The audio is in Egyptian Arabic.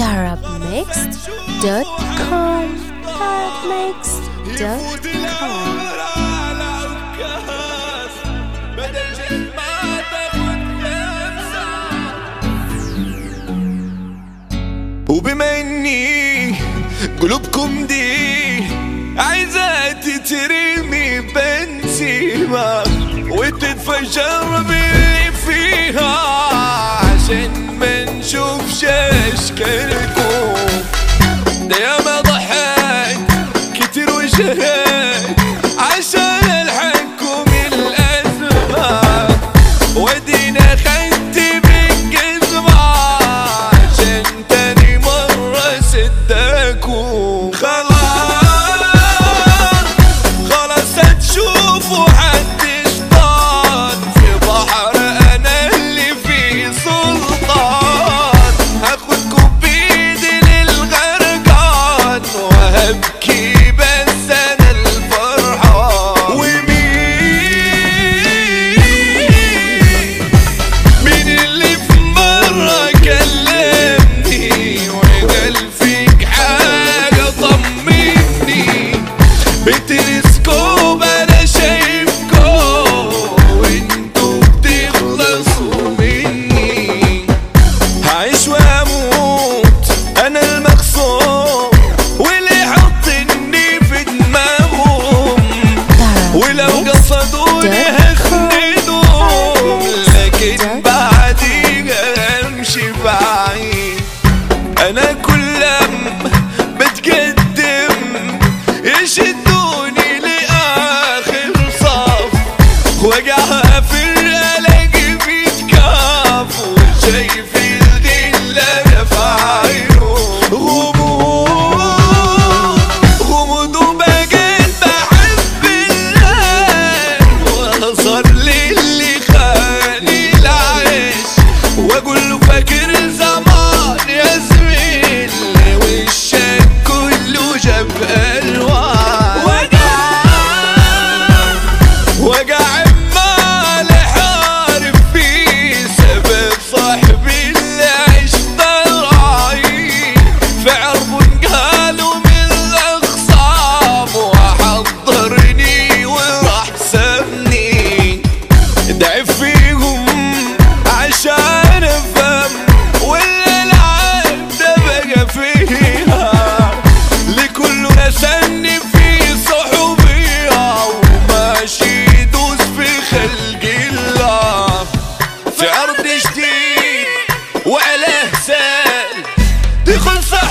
darabmixed.com darabmixed.com وبما اني قلوبكم دي عايزة تترمي بنسيمة وتتفجر باللي فيها عشان ما نشوفش اشكالكم ده ياما ضحك كتير وشهد عشان الحقكم الازمه ودينا خدت بالجزمة عشان تاني مرة سداكوا خلاص خلاص هتشوفوا حد شطان في بحر انا اللي فيه سلطان هاخدكوا بايدي للغرقان وهبكي بس انا الفرحان ومين مين اللي في مرة كلمني وقال فيك حاجة طمني بتلسكوب انا شايفكم وانتوا بتخلصوا مني هعيش واموت انا المقصود واللي يحطني في دماغهم ولو قصدوني هخندهم لكن بعديها امشي بعيد انا كل لم بتقدم يشدوني لاخر صف وقعها في الاقي في كاف وشايف الغلة في عينه غموض غموض وبقيت بحب الله واصر للي خاني العيش واقول له فاكر زمان يا زميل وشك كله جاب الوان وقع وقع عمال حارب فيه سبب صاحبي اللي عشت راعي في عرب قالوا من الاخصام وحضرني وراح سابني ضعف فيهم عشان افهم ولا العيب ده بقى فيها لكل نسني في صحوبية وماشي يدوس في خلق الله في عرض جديد وعلى سال دخل